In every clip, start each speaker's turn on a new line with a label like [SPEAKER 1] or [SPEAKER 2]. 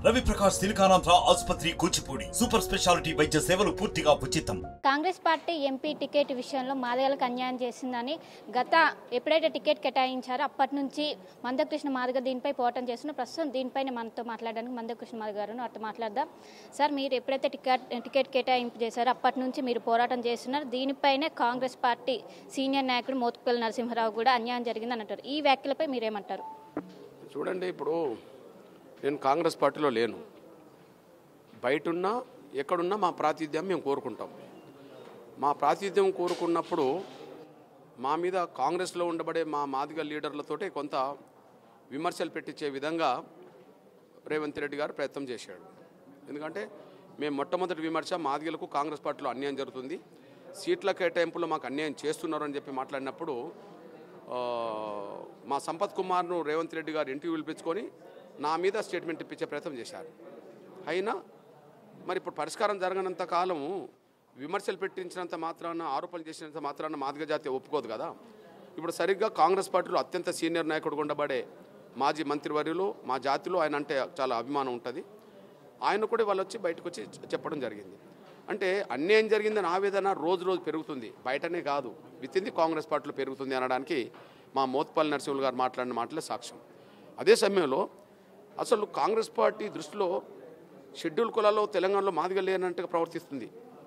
[SPEAKER 1] రవి ప్రకాష్ సిలికానాంధ్ర ఆసుపత్రి Kuchipudi super speciality వైద్య సేవలు పూర్తిగా ఉచితం
[SPEAKER 2] కాంగ్రెస్ పార్టీ ఎంపీ టికెట్ విషయంలో మాదిగలకు అన్యాయం చేసిందని గత ఎప్పుడైతే టికెట్ కేటాయించారో అప్పటి నుంచి మందకృష్ణ మాదిగ దీనిపై పోరాటం చేస్తున్న ప్రస్తుతం దీనిపైన మనతో మాట్లాడడానికి మందకృష్ణ మాదిగ గారు వారితో మాట్లాడదాం సార్ మీరు ఎప్పుడైతే టికెట్ టికెట్ కేటాయింపు చేశారో అప్పటి నుంచి మీరు పోరాటం చేస్తున్నారు దీనిపైనే కాంగ్రెస్ పార్టీ సీనియర్ నాయకుడు మోత్కుపల్లి నరసింహారావు కూడా అన్యాయం జరిగిందని అంటారు ఈ వ్యాఖ్యలపై మీరేమంటారు
[SPEAKER 3] చూడండి ఇప్పుడు నేను కాంగ్రెస్ పార్టీలో లేను బయటున్నా ఎక్కడున్నా మా ప్రాతినిధ్యం మేము కోరుకుంటాం మా ప్రాతినిధ్యం కోరుకున్నప్పుడు మా మీద కాంగ్రెస్లో ఉండబడే మా మాదిగ లీడర్లతోటే కొంత విమర్శలు పెట్టించే విధంగా రేవంత్ రెడ్డి గారు ప్రయత్నం చేశాడు ఎందుకంటే మేము మొట్టమొదటి విమర్శ మాదిగలకు కాంగ్రెస్ పార్టీలో అన్యాయం జరుగుతుంది సీట్ల కేటాయింపులో మాకు అన్యాయం చేస్తున్నారు అని చెప్పి మాట్లాడినప్పుడు ఆ, మా సంపత్ కుమార్ను రేవంత్ రెడ్డి గారు ఇంటికి పిలిపించుకొని నా మీద స్టేట్మెంట్ ఇప్పించే ప్రయత్నం చేశారు అయినా మరి ఇప్పుడు పరిష్కారం జరగనంత కాలము విమర్శలు పెట్టించినంత మాత్రాన ఆరోపణలు చేసినంత మాత్రాన మాదిగ జాతి ఒప్పుకోదు కదా ఇప్పుడు సరిగ్గా కాంగ్రెస్ పార్టీలో అత్యంత సీనియర్ నాయకుడు ఉండబడే మాజీ మంత్రివర్యులు మా జాతిలో ఆయన అంటే చాలా అభిమానం ఉంటుంది ఆయన కూడా వాళ్ళు వచ్చి బయటకు వచ్చి చెప్పడం జరిగింది అంటే అన్యాయం జరిగిందని ఆవేదన రోజు రోజు పెరుగుతుంది బయటనే కాదు విత్ ఇన్ ది కాంగ్రెస్ పార్టీలో పెరుగుతుంది అనడానికి మా మోత్పల్లి నరసింహులు గారు మాట్లాడిన మాటలే సాక్ష్యం అదే సమయంలో అసలు కాంగ్రెస్ పార్టీ దృష్టిలో షెడ్యూల్ కులాల్లో తెలంగాణలో మాదిగ లేనట్టుగా ప్రవర్తిస్తుంది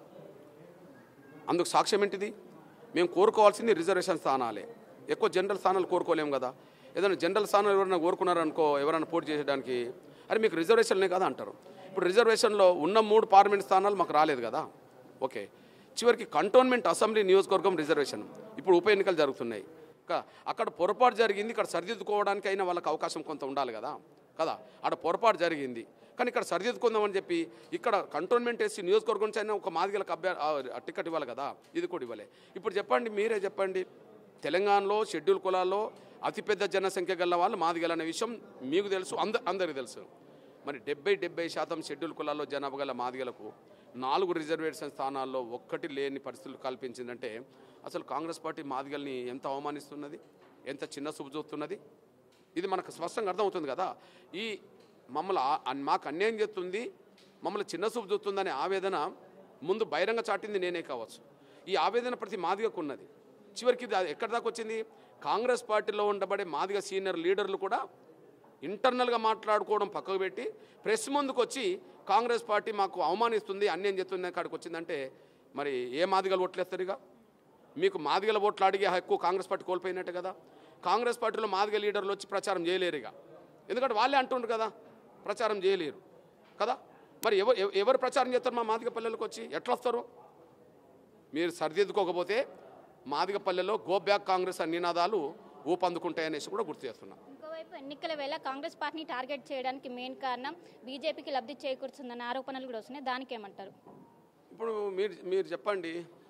[SPEAKER 3] అందుకు సాక్ష్యం ఏంటిది మేము కోరుకోవాల్సింది రిజర్వేషన్ స్థానాలే ఎక్కువ జనరల్ స్థానాలు కోరుకోలేము కదా ఏదైనా జనరల్ స్థానాలు ఎవరైనా కోరుకున్నారనుకో ఎవరైనా పోటీ చేయడానికి అరే మీకు రిజర్వేషన్లే కదా అంటారు ఇప్పుడు రిజర్వేషన్లో ఉన్న మూడు పార్లమెంట్ స్థానాలు మాకు రాలేదు కదా ఓకే చివరికి కంటోన్మెంట్ అసెంబ్లీ నియోజకవర్గం రిజర్వేషన్ ఇప్పుడు ఉప ఎన్నికలు జరుగుతున్నాయి కా- అక్కడ పొరపాటు జరిగింది ఇక్కడ సరిదిద్దుకోవడానికి అయినా వాళ్ళకి అవకాశం కొంత ఉండాలి కదా కదా అక్కడ పొరపాటు జరిగింది కానీ ఇక్కడ సరిదిద్దుకుందామని చెప్పి ఇక్కడ కంటోన్మెంట్ వేసి నియోజకవర్గం నుంచి అయినా ఒక మాదిగలకు అభ్యా ఆ టికెట్ ఇవ్వాలి కదా ఇది కూడా ఇవ్వలే ఇప్పుడు చెప్పండి మీరే చెప్పండి తెలంగాణలో షెడ్యూల్ కులాల్లో అతిపెద్ద జనసంఖ్య గల వాళ్ళు మాదిగల అనే విషయం మీకు తెలుసు అంద అందరికీ తెలుసు మరి డెబ్బై డెబ్బై శాతం షెడ్యూల్ కులాల్లో జనాభా గల మాదిగలకు నాలుగు రిజర్వేషన్ స్థానాల్లో ఒక్కటి లేని పరిస్థితులు కల్పించిందంటే అసలు కాంగ్రెస్ పార్టీ మాదిగల్ని ఎంత అవమానిస్తున్నది ఎంత చిన్న చూపు చూస్తున్నది ఇది మనకు స్పష్టంగా అర్థమవుతుంది కదా ఈ మమ్మల్ని ఆ- అన్- మాకు అన్యాయం చేస్తుంది మమ్మల్ని చిన్న చూపు చూస్తుందనే ఆవేదన ముందు బహిరంగ చాటింది నేనే కావచ్చు ఈ ఆవేదన ప్రతి మాదిగకు ఉన్నది చివరికి ఇది ఎక్కడి దాకా వచ్చింది కాంగ్రెస్ పార్టీలో ఉండబడే మాదిగ సీనియర్ లీడర్లు కూడా ఇంటర్నల్గా మాట్లాడుకోవడం పక్కకు పెట్టి ప్రెస్ ముందుకు వచ్చి కాంగ్రెస్ పార్టీ మాకు అవమానిస్తుంది అన్యాయం చేస్తుంది కాడికి వచ్చిందంటే మరి ఏ మాదిగలు ఓట్లేస్తారు ఇక మీకు మాదిగల ఓట్లు అడిగే హక్కు కాంగ్రెస్ పార్టీ కోల్పోయినట్టు కదా కాంగ్రెస్ పార్టీలో మాదిగ లీడర్లు వచ్చి ప్రచారం చేయలేరు ఇక ఎందుకంటే వాళ్ళే అంటుండ్రు కదా ప్రచారం చేయలేరు కదా మరి ఎవరు ఎవ- ఎవరు ప్రచారం చేస్తారు మా మాదిగ పల్లెలకు వచ్చి ఎట్లా వస్తారు మీరు సరిదిద్దుకోకపోతే మాదిగ పల్లెలో గో బ్యాక్ కాంగ్రెస్ అనే నినాదాలు ఊపందుకుంటాయనేసి కూడా గుర్తు చేస్తున్నా
[SPEAKER 2] ఇంకోవైపు ఎన్నికల వేళ కాంగ్రెస్ పార్టీని టార్గెట్ చేయడానికి మెయిన్ కారణం బీజేపీకి లబ్ధి చేకూరుతుందన్న ఆరోపణలు కూడా వస్తున్నాయి దానికి ఏమంటారు
[SPEAKER 3] ఇప్పుడు మీరు మీరు చెప్పండి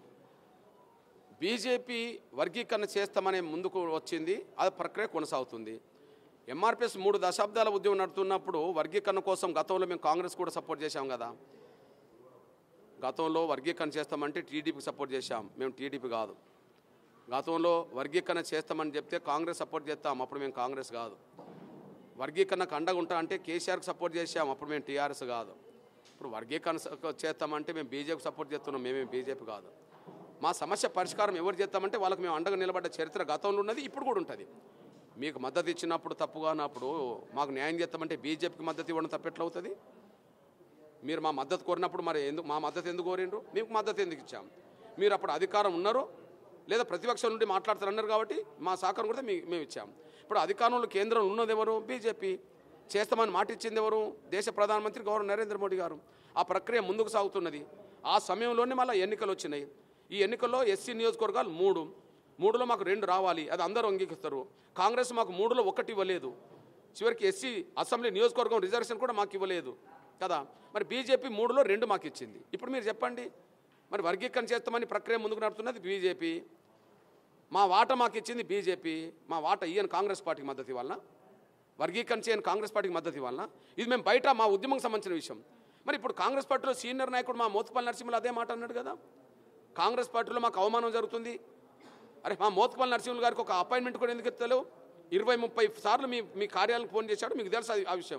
[SPEAKER 3] బీజేపీ వర్గీకరణ చేస్తామనే ముందుకు వచ్చింది అది ప్రక్రియ కొనసాగుతుంది ఎంఆర్పిఎస్ మూడు దశాబ్దాల ఉద్యమం నడుతున్నప్పుడు వర్గీకరణ కోసం గతంలో మేము కాంగ్రెస్ కూడా సపోర్ట్ చేశాం కదా గతంలో వర్గీకరణ చేస్తామంటే టీడీపీకి సపోర్ట్ చేశాం మేము టీడీపీ కాదు గతంలో వర్గీకరణ చేస్తామని చెప్తే కాంగ్రెస్ సపోర్ట్ చేస్తాం అప్పుడు మేము కాంగ్రెస్ కాదు వర్గీకరణకు అండగా ఉంటా అంటే కేసీఆర్కి సపోర్ట్ చేసాం అప్పుడు మేము టీఆర్ఎస్ కాదు ఇప్పుడు వర్గీకరణ స- చేస్తామంటే మేము బీజేపీ సపోర్ట్ చేస్తున్నాం మేమేం బీజేపీ కాదు మా సమస్య పరిష్కారం ఎవరు చేస్తామంటే వాళ్ళకి మేము అండగా నిలబడ్డ చరిత్ర గతంలో ఉన్నది ఇప్పుడు కూడా ఉంటుంది మీకు మద్దతు ఇచ్చినప్పుడు తప్పుగా అన్నప్పుడు మాకు న్యాయం చేస్తామంటే బీజేపీకి మద్దతు ఇవ్వడం తప్పెట్లా అవుతుంది మీరు మా మద్దతు కోరినప్పుడు మరి ఎందుకు మా మద్దతు ఎందుకు కోరిండ్రు మీకు మద్దతు ఎందుకు ఇచ్చాం మీరు అప్పుడు అధికారం ఉన్నారు లేదా ప్రతిపక్షం నుండి మాట్లాడుతారన్నారు కాబట్టి మా సహకారం కూడా మీ మేము ఇచ్చాం ఇప్పుడు అధికారంలో కేంద్రంలో ఉన్నది ఎవరు బీజేపీ చేస్తామని మాట ఇచ్చింది ఎవరు దేశ ప్రధానమంత్రి గౌరవ నరేంద్ర మోడీ గారు ఆ ప్రక్రియ ముందుకు సాగుతున్నది ఆ సమయంలోనే మళ్ళీ ఎన్నికలు వచ్చినాయి ఈ ఎన్నికల్లో ఎస్సీ నియోజకవర్గాలు మూడు మూడులో మాకు రెండు రావాలి అది అందరూ అంగీకరిస్తారు కాంగ్రెస్ మాకు మూడులో ఒకటి ఇవ్వలేదు చివరికి ఎస్సీ అసెంబ్లీ నియోజకవర్గం రిజర్వేషన్ కూడా మాకు ఇవ్వలేదు కదా మరి బీజేపీ మూడులో రెండు మాకు ఇచ్చింది ఇప్పుడు మీరు చెప్పండి మరి వర్గీకరణ చేస్తామని ప్రక్రియ ముందుకు నడుతున్నది బీజేపీ మా వాట మాకు ఇచ్చింది బీజేపీ మా వాట ఇయ్యని కాంగ్రెస్ పార్టీకి మద్దతు ఇవ్వాలనా వర్గీకరణ చేయని కాంగ్రెస్ పార్టీకి మద్దతు ఇవ్వాలనా ఇది మేము బయట మా ఉద్యమం సంబంధించిన విషయం మరి ఇప్పుడు కాంగ్రెస్ పార్టీలో సీనియర్ నాయకుడు మా మోత్పల్లి నరసింహులు అదే మాట అన్నాడు కదా కాంగ్రెస్ పార్టీలో మాకు అవమానం జరుగుతుంది అరే మా మోత్పల్లి నరసింహులు గారికి ఒక అపాయింట్మెంట్ కూడా ఎందుకు ఇస్తలేవు ఇరవై ముప్పై సార్లు మీ మీ కార్యాలయానికి ఫోన్ చేశాడు మీకు తెలుసు అది ఆ విషయం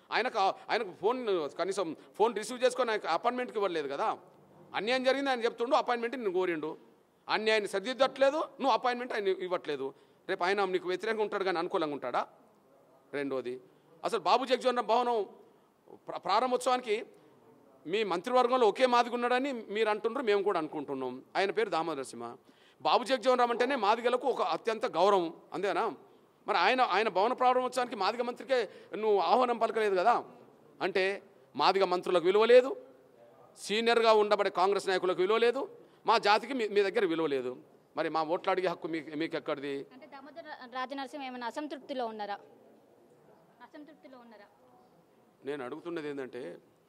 [SPEAKER 3] ఆయనకు ఆయనకు ఫోన్ కనీసం ఫోన్ రిసీవ్ చేసుకొని ఆయన అపాయింట్మెంట్కి ఇవ్వలేదు కదా అన్యాయం జరిగింది ఆయన చెప్తుండు అపాయింట్మెంట్ నేను కోరిండు అన్యాయాన్ని సరిదిద్దట్లేదు నువ్వు అపాయింట్మెంట్ ఆయన ఇవ్వట్లేదు రేపు ఆయన నీకు వ్యతిరేకంగా ఉంటాడు కానీ అనుకూలంగా ఉంటాడా రెండోది అసలు బాబు జగజీవన్ భవనం ప్ర- ప్రారంభోత్సవానికి మీ మంత్రివర్గంలో ఒకే మాదిగ ఉన్నాడని మీరు అంటున్నారు మేము కూడా అనుకుంటున్నాం ఆయన పేరు దామోదర సింహ బాబు జగజీవన్ రామ్ అంటేనే మాదిగలకు ఒక అత్యంత గౌరవం అంతేనా మరి ఆయన ఆయన భవన ప్రారంభోత్సవానికి మాదిగ మంత్రికే నువ్వు ఆహ్వానం పలకలేదు కదా అంటే మాదిగ మంత్రులకు విలువ లేదు సీనియర్గా ఉండబడే కాంగ్రెస్ నాయకులకు విలువ లేదు మా జాతికి మీ మీ దగ్గర విలువ లేదు మరి మా ఓట్లు అడిగే హక్కు మీకు మీకు ఎక్కడిది
[SPEAKER 2] అంటే దామోదర రాజనరసింహ ఏమైనా అసంతృప్తిలో ఉన్నారా అసంతృప్తిలో ఉన్నారా
[SPEAKER 3] నేను అడుగుతున్నది ఏంటంటే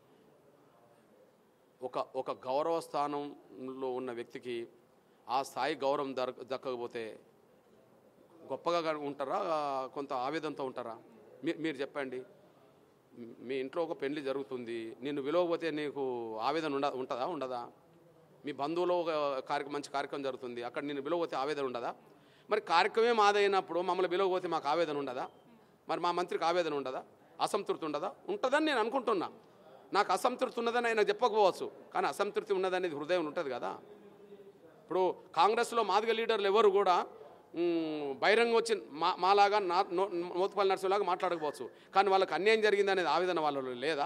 [SPEAKER 3] ఒక ఒక గౌరవ స్థానంలో ఉన్న వ్యక్తికి ఆ స్థాయి గౌరవం దొరక దక్కకపోతే గొప్పగా గా- ఉంటారా కొంత ఆవేదనతో ఉంటారా మీ మీరు చెప్పండి మీ- మీ ఇంట్లో ఒక పెళ్లి జరుగుతుంది నిన్ను విలువకపోతే నీకు ఆవేదన ఉండ ఉంటుందా ఉండదా మీ బంధువులో ఒక కార్యక్రమం మంచి కార్యక్రమం జరుగుతుంది అక్కడ నిన్ను విలువపోతే ఆవేదన ఉండదా మరి కార్యక్రమమే మాదైనప్పుడు మమ్మల్ని విలువపోతే మాకు ఆవేదన ఉండదా మరి మా మంత్రికి ఆవేదన ఉండదా అసంతృప్తి ఉండదా ఉంటుందని నేను అనుకుంటున్నా నాకు అసంతృప్తి ఉన్నదని ఆయన చెప్పకపోవచ్చు కానీ అసంతృప్తి ఉన్నదనేది హృదయం ఉంటుంది కదా ఇప్పుడు కాంగ్రెస్లో మాదిగ లీడర్లు ఎవరు కూడా మ్, బహిరంగ వచ్చి మా మాలాగా నా నో- మోతుపల్లి నరసింహలాగా మాట్లాడకపోవచ్చు కానీ వాళ్ళకి అన్యాయం జరిగింది అనేది ఆవేదన వాళ్ళలో లేదా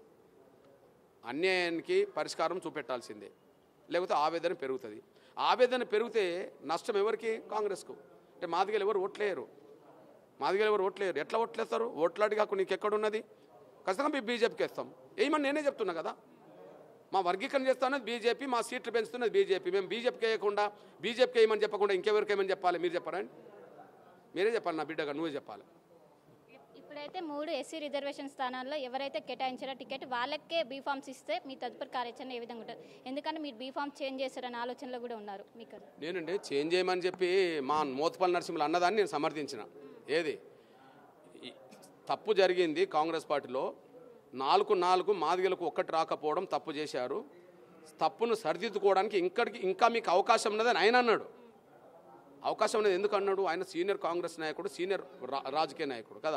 [SPEAKER 3] అన్యాయానికి పరిష్కారం చూపెట్టాల్సిందే లేకపోతే ఆవేదన పెరుగుతుంది ఆవేదన పెరిగితే నష్టం ఎవరికి కాంగ్రెస్కు అంటే మాదిగలు ఎవరు ఓట్లేయరు మాదిగలు ఎవరు ఓట్లేయరు ఎట్లా ఓట్లేస్తారు ఓట్లాడి కాకు నీకు ఎక్కడున్నది ఖచ్చితంగా మేము బీజేపీకి వేస్తాం ఏమని నేనే చెప్తున్నా కదా మా వర్గీకరణ చేస్తున్నది బీజేపీ మా సీట్లు పెంచుతున్నది బీజేపీ మేము బీజేపీకి వేయకుండా బీజేపీకి వేయమని చెప్పకుండా ఇంకెవరికి ఏమని చెప్పాలి మీరు చెప్పారండి మీరే చెప్పాలి నా బిడ్డగా నువ్వే చెప్పాలి
[SPEAKER 2] ఇప్పుడైతే మూడు ఎస్సీ రిజర్వేషన్ స్థానాల్లో ఎవరైతే కేటాయించారో టికెట్ వాళ్ళకే బీఫామ్స్ ఇస్తే మీ తదుపరి కార్యాచరణ ఏ విధంగా ఉంటుంది ఎందుకంటే మీరు బీఫామ్ చేంజ్ చేస్తారనే ఆలోచనలో కూడా ఉన్నారు మీకు
[SPEAKER 3] నేనండి చేంజ్ చేయమని చెప్పి మా మోత్పల్లి నరసింహులు అన్నదాన్ని నేను సమర్థించిన ఏది ఈ తప్పు జరిగింది కాంగ్రెస్ పార్టీలో నాలుగు నాలుగు మాదిగలకు ఒక్కటి రాకపోవడం తప్పు చేశారు తప్పును సరిదిద్దుకోవడానికి ఇంకడికి ఇంకా మీకు అవకాశం ఉన్నదని ఆయన అన్నాడు అవకాశం అనేది ఎందుకు అన్నాడు ఆయన సీనియర్ కాంగ్రెస్ నాయకుడు సీనియర్ రా- రాజకీయ నాయకుడు కదా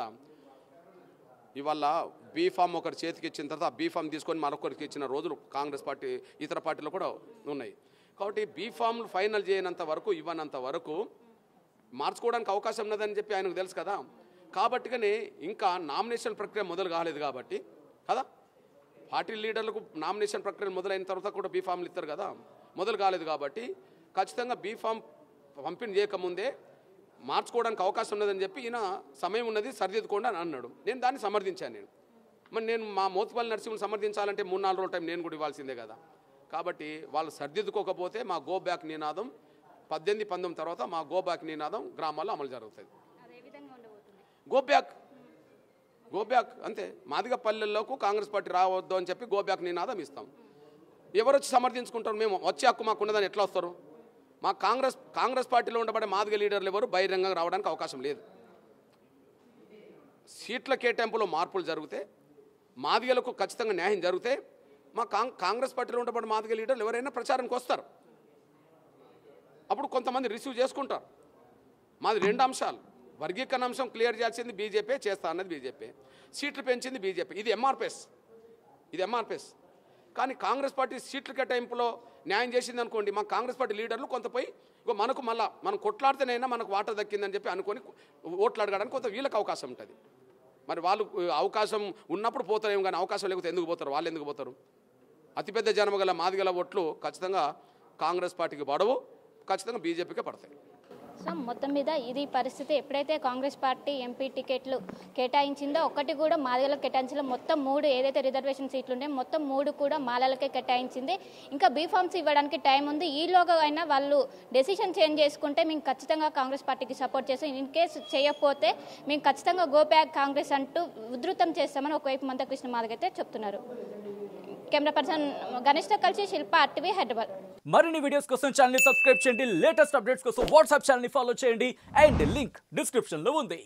[SPEAKER 3] ఇవాళ బీఫామ్ ఒకరి చేతికి ఇచ్చిన తర్వాత ఆ బీఫామ్ తీసుకొని మరొకరికి ఇచ్చిన రోజులు కాంగ్రెస్ పార్టీ ఇతర పార్టీలో కూడా ఉన్నాయి కాబట్టి బీఫామ్లు ఫైనల్ చేయనంత వరకు ఇవ్వనంత వరకు మార్చుకోవడానికి అవకాశం ఉన్నదని చెప్పి ఆయనకు తెలుసు కదా కాబట్టిగానే ఇంకా నామినేషన్ ప్రక్రియ మొదలు కాలేదు కాబట్టి కదా పార్టీ లీడర్లకు నామినేషన్ ప్రక్రియ మొదలైన తర్వాత కూడా బీఫామ్లు ఇస్తారు కదా మొదలు కాలేదు కాబట్టి ఖచ్చితంగా బీఫామ్ పంపిణీ చేయకముందే మార్చుకోవడానికి అవకాశం ఉన్నదని చెప్పి ఈయన సమయం ఉన్నది సరిదిద్దుకోండి అని అన్నాడు నేను దాన్ని సమర్థించాను నేను మరి నేను మా మోతుపల్లి నరసింహను సమర్థించాలంటే మూడు నాలుగు రోజుల టైం నేను కూడా ఇవ్వాల్సిందే కదా కాబట్టి వాళ్ళు సరిదిద్దుకోకపోతే మా గో బ్యాక్ నినాదం పద్దెనిమిది పంతొమ్మిది తర్వాత మా గో బ్యాక్ నినాదం గ్రామాల్లో అమలు జరుగుతుంది
[SPEAKER 2] అదే విధంగా ఉండబోతుంది
[SPEAKER 3] గో బ్యాక్ గో బ్యాక్ అంతే మాదిగ పల్లెల్లోకి కాంగ్రెస్ పార్టీ రావద్దు అని చెప్పి గో బ్యాక్ నినాదం ఇస్తాం ఎవరు వచ్చి సమర్థించుకుంటారు మేము వచ్చే హక్కు మాకు ఉన్నదని ఎట్లా వస్తారు మా కాంగ్రెస్ కాంగ్రెస్ పార్టీలో ఉండబడే మాదిగ లీడర్లు ఎవరు బహిరంగంగా రావడానికి అవకాశం లేదు సీట్ల కేటాయింపులో మార్పులు జరిగితే మాదిగలకు ఖచ్చితంగా న్యాయం జరిగితే మా కాంగ్ కాంగ్రెస్ పార్టీలో ఉండబడే మాదిగ లీడర్లు ఎవరైనా ప్రచారానికి వస్తారు అప్పుడు కొంతమంది రిసీవ్ చేసుకుంటారు మాది రెండు అంశాలు వర్గీకరణ అంశం క్లియర్ చేయాల్సింది బీజేపీ చేస్తా అన్నది బీజేపీ సీట్లు పెంచింది బీజేపీ ఇది ఎంఆర్పిఎస్ ఇది ఎంఆర్పిఎస్ కానీ కాంగ్రెస్ పార్టీ సీట్ల కేటాయింపులో న్యాయం చేసింది అనుకోండి మా కాంగ్రెస్ పార్టీ లీడర్లు కొంత పోయి ఇగో మనకు మళ్ళా మనం కొట్లాడితేనైనా మనకు వాటర్ దక్కిందని చెప్పి అనుకొని ఓట్లు అడగడానికి కొంత వీళ్ళకి అవకాశం ఉంటుంది మరి వాళ్ళు అవకాశం ఉన్నప్పుడు పోతారేమో కానీ అవకాశం లేకపోతే ఎందుకు పోతారు వాళ్ళు ఎందుకు పోతారు అతిపెద్ద జనమగల మాదిగల ఓట్లు ఖచ్చితంగా కాంగ్రెస్ పార్టీకి పడవు ఖచ్చితంగా బీజేపీకే పడతాయి
[SPEAKER 2] సో మొత్తం మీద ఇది పరిస్థితి ఎప్పుడైతే కాంగ్రెస్ పార్టీ ఎంపీ టికెట్లు కేటాయించిందో ఒకటి కూడా మాలలకు కేటాయించిందో మొత్తం మూడు ఏదైతే రిజర్వేషన్ సీట్లు ఉన్నాయో మొత్తం మూడు కూడా మాలలకే కేటాయించింది ఇంకా బీఫామ్స్ ఇవ్వడానికి టైం ఉంది ఈలోగా అయినా వాళ్ళు డెసిషన్ చేంజ్ చేసుకుంటే మేము ఖచ్చితంగా కాంగ్రెస్ పార్టీకి సపోర్ట్ చేస్తాం ఇన్ కేసు చేయకపోతే మేము ఖచ్చితంగా గో బ్యాక్ కాంగ్రెస్ అంటూ ఉధృతం చేస్తామని ఒకవైపు మందకృష్ణ మాదిగ అయితే చెప్తున్నారు కెమెరా పర్సన్ గణేష్తో కలిసి శిల్ప ఆర్టీవీ హైదరాబాద్
[SPEAKER 4] మరిన్ని వీడియోస్ కోసం ఛానల్ సబ్స్క్రైబ్ చేయండి లేటెస్ట్ అప్డేట్స్ కోసం వాట్సాప్ ఛానల్ ఫాలో చేయండి అండ్ లింక్ డిస్క్రిప్షన్ లో ఉంది